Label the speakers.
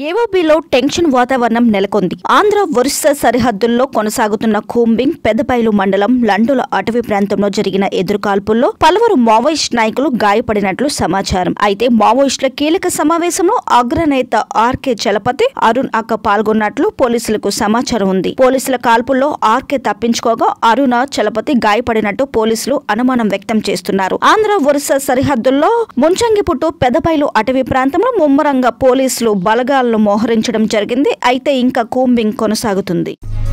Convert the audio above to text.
Speaker 1: ఏవోబీలో tension వాతావరణం నెలకొంది ఆంధ్ర వరుస సరిహద్దుల్లో కొనసాగుతున్న కూంబింగ్ పెదబైలు మండలం లండుల అటవీ ప్రాంతంలో జరిగిన ఎదురుకాల్పుల్లో పలువురు మావోయిస్ట్ నాయకులు గాయపడినట్లు సమాచారం అయితే మావోయిస్టుల కీలక సమావేశంలో అగ్రనేత ఆర్కే చలపతి అరుణ్ అక్క పాల్గొన్నట్లు పోలీసులకు సమాచారం ఉంది పోలీసుల కాల్పుల్లో ఆర్కే తప్పించుకోగా అరుణ చలపతి గాయపడినట్టు పోలీసులు అనుమానం వ్యక్తం చేస్తున్నారు ఆంధ్ర వరుస సరిహద్దుల్లో ముంచంగిపుట్టు పెదబైలు అటవీ ప్రాంతంలో ముమ్మరంగా పోలీసులు బలగాలను మోహరించడం జరిగింది అయితే ఇంకా కూంబింగ్ కొనసాగుతుంది